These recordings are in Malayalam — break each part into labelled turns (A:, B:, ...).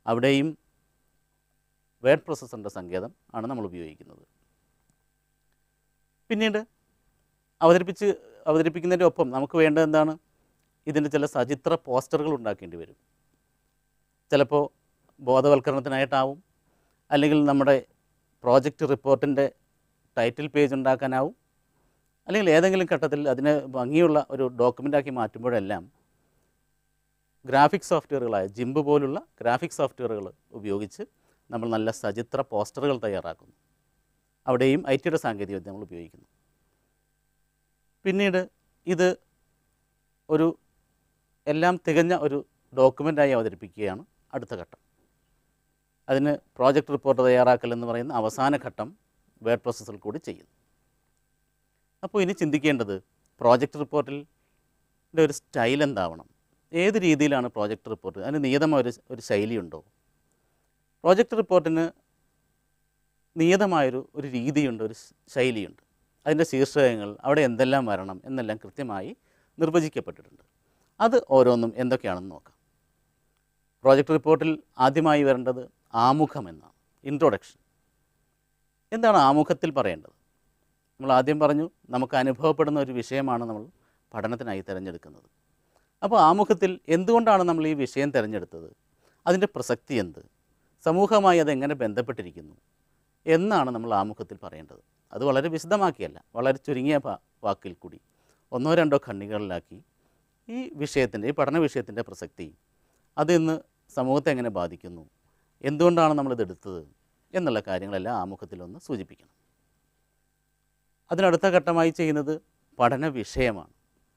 A: അവിടെയും വേർഡ് പ്രോസസ്സറിൻ്റെ സങ്കേതം ആണ് നമ്മൾ ഉപയോഗിക്കുന്നത് പിന്നീട് അവതരിപ്പിച്ച് അവതരിപ്പിക്കുന്നതിൻ്റെ ഒപ്പം നമുക്ക് വേണ്ടത് എന്താണ് ഇതിൻ്റെ ചില സചിത്ര പോസ്റ്ററുകൾ ഉണ്ടാക്കേണ്ടി വരും ചിലപ്പോൾ ബോധവൽക്കരണത്തിനായിട്ടാവും അല്ലെങ്കിൽ നമ്മുടെ പ്രോജക്റ്റ് റിപ്പോർട്ടിൻ്റെ ടൈറ്റിൽ പേജ് ഉണ്ടാക്കാനാവും അല്ലെങ്കിൽ ഏതെങ്കിലും ഘട്ടത്തിൽ അതിനെ ഭംഗിയുള്ള ഒരു ഡോക്യുമെൻ്റാക്കി മാറ്റുമ്പോഴെല്ലാം ഗ്രാഫിക് സോഫ്റ്റ്വെയറുകളായ ജിംബ് പോലുള്ള ഗ്രാഫിക് സോഫ്റ്റ്വെയറുകൾ ഉപയോഗിച്ച് നമ്മൾ നല്ല സചിത്ര പോസ്റ്ററുകൾ തയ്യാറാക്കുന്നു അവിടെയും ഐ ടിയുടെ സാങ്കേതികവിദ്യ നമ്മൾ ഉപയോഗിക്കുന്നു പിന്നീട് ഇത് ഒരു എല്ലാം തികഞ്ഞ ഒരു ഡോക്യുമെൻ്റായി അവതരിപ്പിക്കുകയാണ് അടുത്ത ഘട്ടം അതിന് പ്രോജക്റ്റ് റിപ്പോർട്ട് തയ്യാറാക്കൽ എന്ന് പറയുന്ന അവസാന ഘട്ടം വേർഡ് പ്രോസസ്സിൽ കൂടി ചെയ്യുന്നു അപ്പോൾ ഇനി ചിന്തിക്കേണ്ടത് പ്രോജക്റ്റ് റിപ്പോർട്ടിൽ ഒരു സ്റ്റൈൽ എന്താവണം ഏത് രീതിയിലാണ് പ്രോജക്റ്റ് റിപ്പോർട്ട് അതിന് നിയതമായ ഒരു ഒരു ശൈലിയുണ്ടോ പ്രോജക്റ്റ് റിപ്പോർട്ടിന് നിയതമായൊരു ഒരു രീതിയുണ്ട് ഒരു ശൈലിയുണ്ട് അതിൻ്റെ ശീർഷകങ്ങൾ അവിടെ എന്തെല്ലാം വരണം എന്നെല്ലാം കൃത്യമായി നിർവചിക്കപ്പെട്ടിട്ടുണ്ട് അത് ഓരോന്നും എന്തൊക്കെയാണെന്ന് നോക്കാം പ്രോജക്റ്റ് റിപ്പോർട്ടിൽ ആദ്യമായി വരേണ്ടത് ആമുഖം എന്നാണ് ഇൻട്രൊഡക്ഷൻ എന്താണ് ആമുഖത്തിൽ പറയേണ്ടത് നമ്മൾ ആദ്യം പറഞ്ഞു നമുക്ക് അനുഭവപ്പെടുന്ന ഒരു വിഷയമാണ് നമ്മൾ പഠനത്തിനായി തിരഞ്ഞെടുക്കുന്നത് അപ്പോൾ ആമുഖത്തിൽ എന്തുകൊണ്ടാണ് നമ്മൾ ഈ വിഷയം തിരഞ്ഞെടുത്തത് അതിൻ്റെ പ്രസക്തി എന്ത് സമൂഹമായി അതെങ്ങനെ ബന്ധപ്പെട്ടിരിക്കുന്നു എന്നാണ് നമ്മൾ ആമുഖത്തിൽ പറയേണ്ടത് അത് വളരെ വിശദമാക്കിയല്ല വളരെ ചുരുങ്ങിയ വാ- വാക്കിൽ കൂടി ഒന്നോ രണ്ടോ ഖണ്ഡികളിലാക്കി ഈ വിഷയത്തിൻ്റെ ഈ പഠന വിഷയത്തിൻ്റെ പ്രസക്തി അത് ഇന്ന് സമൂഹത്തെ എങ്ങനെ ബാധിക്കുന്നു എന്തുകൊണ്ടാണ് നമ്മളിത് എടുത്തത് എന്നുള്ള കാര്യങ്ങളെല്ലാം ആമുഖത്തിലൊന്ന് സൂചിപ്പിക്കണം അതിനടുത്ത ഘട്ടമായി ചെയ്യുന്നത് പഠന വിഷയമാണ്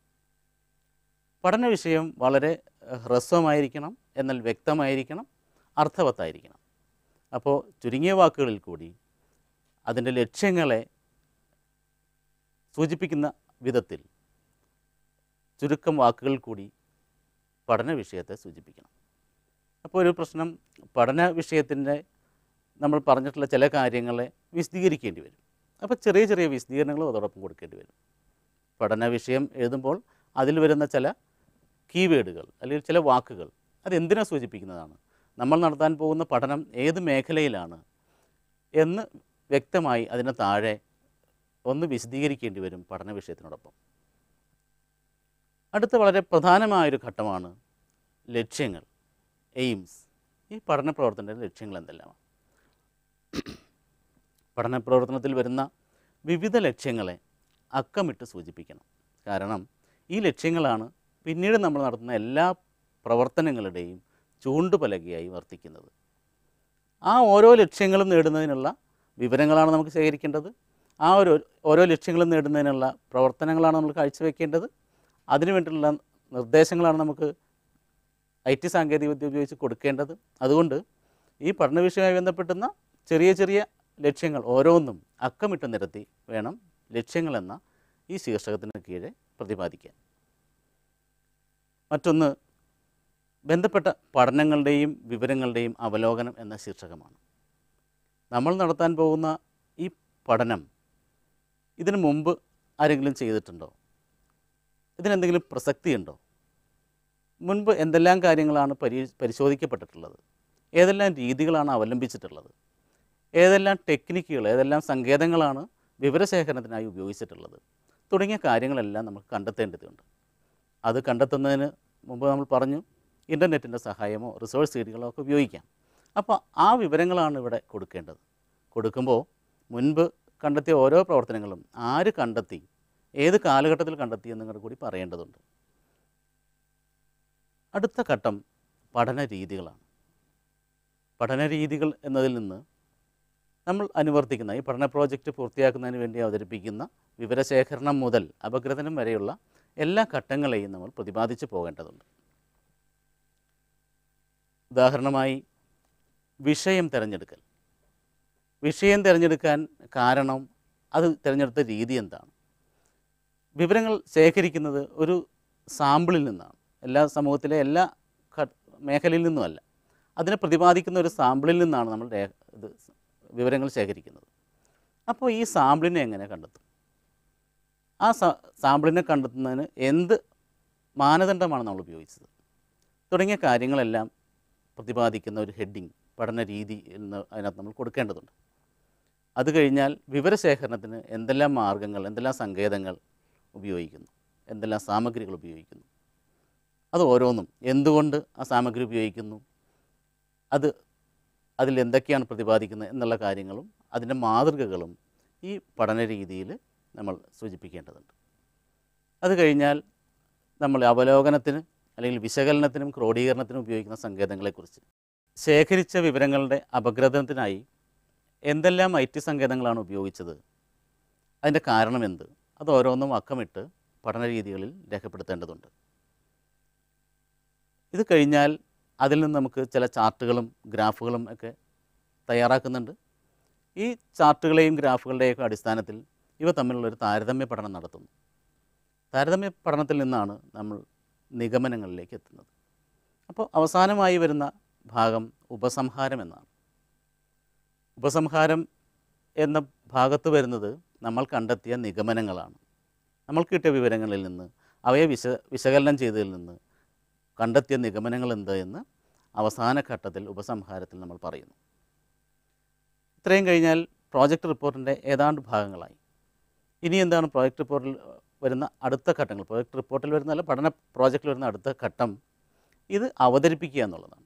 A: പഠന വിഷയം വളരെ ഏഹ്, ഹ്രസ്വമായിരിക്കണം എന്നാൽ വ്യക്തമായിരിക്കണം അർത്ഥവത്തായിരിക്കണം അപ്പോൾ ചുരുങ്ങിയ വാക്കുകളിൽ കൂടി അതിൻ്റെ ലക്ഷ്യങ്ങളെ സൂചിപ്പിക്കുന്ന വിധത്തിൽ ചുരുക്കം വാക്കുകളിൽ കൂടി പഠന വിഷയത്തെ സൂചിപ്പിക്കണം അപ്പോൾ ഒരു പ്രശ്നം പഠന വിഷയത്തിൻ്റെ നമ്മൾ പറഞ്ഞിട്ടുള്ള ചില കാര്യങ്ങളെ വിശദീകരിക്കേണ്ടി വരും അപ്പോൾ ചെറിയ ചെറിയ വിശദീകരണങ്ങളും അതോടൊപ്പം കൊടുക്കേണ്ടി വരും പഠന വിഷയം എഴുതുമ്പോൾ അതിൽ വരുന്ന ചില കീവേഡുകൾ അല്ലെങ്കിൽ ചില വാക്കുകൾ അതെന്തിനെ സൂചിപ്പിക്കുന്നതാണ് നമ്മൾ നടത്താൻ പോകുന്ന പഠനം ഏത് മേഖലയിലാണ് എന്ന് വ്യക്തമായി അതിന് താഴെ ഒന്ന് വിശദീകരിക്കേണ്ടി വരും പഠന വിഷയത്തിനോടൊപ്പം അടുത്ത വളരെ പ്രധാനമായൊരു ഘട്ടമാണ് ലക്ഷ്യങ്ങൾ എയിംസ് ഈ പഠന പ്രവർത്തനത്തിൻ്റെ ലക്ഷ്യങ്ങൾ എന്തെല്ലാമാണ് പഠന പ്രവർത്തനത്തിൽ വരുന്ന വിവിധ ലക്ഷ്യങ്ങളെ അക്കമിട്ട് സൂചിപ്പിക്കണം കാരണം ഈ ലക്ഷ്യങ്ങളാണ് പിന്നീട് നമ്മൾ നടത്തുന്ന എല്ലാ പ്രവർത്തനങ്ങളുടെയും ചൂണ്ടുപലകയായി വർത്തിക്കുന്നത് ആ ഓരോ ലക്ഷ്യങ്ങളും നേടുന്നതിനുള്ള വിവരങ്ങളാണ് നമുക്ക് ശേഖരിക്കേണ്ടത് ആ ഒരു ഓരോ ലക്ഷ്യങ്ങളും നേടുന്നതിനുള്ള പ്രവർത്തനങ്ങളാണ് നമ്മൾ കാഴ്ചവെക്കേണ്ടത് അതിനുവേണ്ടിയുള്ള നിർദ്ദേശങ്ങളാണ് നമുക്ക് ഐ ടി സാങ്കേതികവിദ്യ ഉപയോഗിച്ച് കൊടുക്കേണ്ടത് അതുകൊണ്ട് ഈ പഠന വിഷയവുമായി ബന്ധപ്പെട്ടുന്ന ചെറിയ ചെറിയ ലക്ഷ്യങ്ങൾ ഓരോന്നും അക്കമിട്ട് നിരത്തി വേണം ലക്ഷ്യങ്ങളെന്ന ഈ ശീർഷകത്തിന് കീഴെ പ്രതിപാദിക്കാൻ മറ്റൊന്ന് ബന്ധപ്പെട്ട പഠനങ്ങളുടെയും വിവരങ്ങളുടെയും അവലോകനം എന്ന ശീർഷകമാണ് നമ്മൾ നടത്താൻ പോകുന്ന ഈ പഠനം ഇതിനു മുമ്പ് ആരെങ്കിലും ചെയ്തിട്ടുണ്ടോ ഇതിനെന്തെങ്കിലും പ്രസക്തിയുണ്ടോ മുൻപ് എന്തെല്ലാം കാര്യങ്ങളാണ് പരി പരിശോധിക്കപ്പെട്ടിട്ടുള്ളത് ഏതെല്ലാം രീതികളാണ് അവലംബിച്ചിട്ടുള്ളത് ഏതെല്ലാം ടെക്നിക്കുകൾ ഏതെല്ലാം സങ്കേതങ്ങളാണ് വിവരശേഖരണത്തിനായി ഉപയോഗിച്ചിട്ടുള്ളത് തുടങ്ങിയ കാര്യങ്ങളെല്ലാം നമുക്ക് കണ്ടെത്തേണ്ടതുണ്ട് അത് കണ്ടെത്തുന്നതിന് മുമ്പ് നമ്മൾ പറഞ്ഞു ഇൻ്റർനെറ്റിൻ്റെ സഹായമോ റിസോഴ്സ് സീഡുകളോ ഒക്കെ ഉപയോഗിക്കാം അപ്പോൾ ആ വിവരങ്ങളാണ് ഇവിടെ കൊടുക്കേണ്ടത് കൊടുക്കുമ്പോൾ മുൻപ് കണ്ടെത്തിയ ഓരോ പ്രവർത്തനങ്ങളും ആര് കണ്ടെത്തി ഏത് കാലഘട്ടത്തിൽ കണ്ടെത്തി എന്നും കൂടി പറയേണ്ടതുണ്ട് അടുത്ത ഘട്ടം പഠന രീതികളാണ് പഠന രീതികൾ എന്നതിൽ നിന്ന് നമ്മൾ അനുവർത്തിക്കുന്ന ഈ പഠന പ്രോജക്റ്റ് പൂർത്തിയാക്കുന്നതിന് വേണ്ടി അവതരിപ്പിക്കുന്ന വിവരശേഖരണം മുതൽ അപഗ്രഥനം വരെയുള്ള എല്ലാ ഘട്ടങ്ങളെയും നമ്മൾ പ്രതിപാദിച്ചു പോകേണ്ടതുണ്ട് ഉദാഹരണമായി വിഷയം തിരഞ്ഞെടുക്കൽ വിഷയം തിരഞ്ഞെടുക്കാൻ കാരണം അത് തിരഞ്ഞെടുത്ത രീതി എന്താണ് വിവരങ്ങൾ ശേഖരിക്കുന്നത് ഒരു സാമ്പിളിൽ നിന്നാണ് എല്ലാ സമൂഹത്തിലെ എല്ലാ ഘ- മേഖലയിൽ നിന്നുമല്ല അതിനെ പ്രതിപാദിക്കുന്ന ഒരു സാമ്പിളിൽ നിന്നാണ് നമ്മൾ രേ ഇത് വിവരങ്ങൾ ശേഖരിക്കുന്നത് അപ്പോൾ ഈ സാമ്പിളിനെ എങ്ങനെ കണ്ടെത്തും ആ സാ സാമ്പിളിനെ കണ്ടെത്തുന്നതിന് എന്ത് മാനദണ്ഡമാണ് നമ്മൾ ഉപയോഗിച്ചത് തുടങ്ങിയ കാര്യങ്ങളെല്ലാം പ്രതിപാദിക്കുന്ന ഒരു ഹെഡിങ് പഠന രീതി എന്ന് അതിനകത്ത് നമ്മൾ കൊടുക്കേണ്ടതുണ്ട് അത് കഴിഞ്ഞാൽ വിവരശേഖരണത്തിന് എന്തെല്ലാം മാർഗങ്ങൾ എന്തെല്ലാം സങ്കേതങ്ങൾ ഉപയോഗിക്കുന്നു എന്തെല്ലാം സാമഗ്രികൾ ഉപയോഗിക്കുന്നു അത് ഓരോന്നും എന്തുകൊണ്ട് ആ സാമഗ്രി ഉപയോഗിക്കുന്നു അത് അതിൽ എന്തൊക്കെയാണ് പ്രതിപാദിക്കുന്നത് എന്നുള്ള കാര്യങ്ങളും അതിൻ്റെ മാതൃകകളും ഈ പഠന രീതിയിൽ നമ്മൾ സൂചിപ്പിക്കേണ്ടതുണ്ട് അത് കഴിഞ്ഞാൽ നമ്മൾ അവലോകനത്തിന് അല്ലെങ്കിൽ വിശകലനത്തിനും ക്രോഡീകരണത്തിനും ഉപയോഗിക്കുന്ന സങ്കേതങ്ങളെക്കുറിച്ച് ശേഖരിച്ച വിവരങ്ങളുടെ അപഗ്രഥനത്തിനായി എന്തെല്ലാം ഐ ടി സങ്കേതങ്ങളാണ് ഉപയോഗിച്ചത് അതിൻ്റെ കാരണം എന്ത് അത് ഓരോന്നും അക്കമിട്ട് പഠന രീതികളിൽ രേഖപ്പെടുത്തേണ്ടതുണ്ട് ഇത് കഴിഞ്ഞാൽ അതിൽ നിന്ന് നമുക്ക് ചില ചാർട്ടുകളും ഗ്രാഫുകളും ഒക്കെ തയ്യാറാക്കുന്നുണ്ട് ഈ ചാർട്ടുകളെയും ഗ്രാഫുകളുടെയൊക്കെ അടിസ്ഥാനത്തിൽ ഇവ തമ്മിലുള്ളൊരു താരതമ്യ പഠനം നടത്തുന്നു താരതമ്യ പഠനത്തിൽ നിന്നാണ് നമ്മൾ നിഗമനങ്ങളിലേക്ക് എത്തുന്നത് അപ്പോൾ അവസാനമായി വരുന്ന ഭാഗം ഉപസംഹാരം എന്നാണ് ഉപസംഹാരം എന്ന ഭാഗത്ത് വരുന്നത് നമ്മൾ കണ്ടെത്തിയ നിഗമനങ്ങളാണ് നമ്മൾ കിട്ടിയ വിവരങ്ങളിൽ നിന്ന് അവയെ വിശ വിശകലനം ചെയ്തതിൽ നിന്ന് കണ്ടെത്തിയ നിഗമനങ്ങൾ എന്ത് എന്ന് അവസാന ഘട്ടത്തിൽ ഉപസംഹാരത്തിൽ നമ്മൾ പറയുന്നു ഇത്രയും കഴിഞ്ഞാൽ പ്രോജക്റ്റ് റിപ്പോർട്ടിൻ്റെ ഏതാണ്ട് ഭാഗങ്ങളായി ഇനി എന്താണ് പ്രോജക്റ്റ് റിപ്പോർട്ടിൽ വരുന്ന അടുത്ത ഘട്ടങ്ങൾ പ്രോജക്റ്റ് റിപ്പോർട്ടിൽ വരുന്നതല്ല പഠന പ്രോജക്റ്റിൽ വരുന്ന അടുത്ത ഘട്ടം ഇത് അവതരിപ്പിക്കുക എന്നുള്ളതാണ്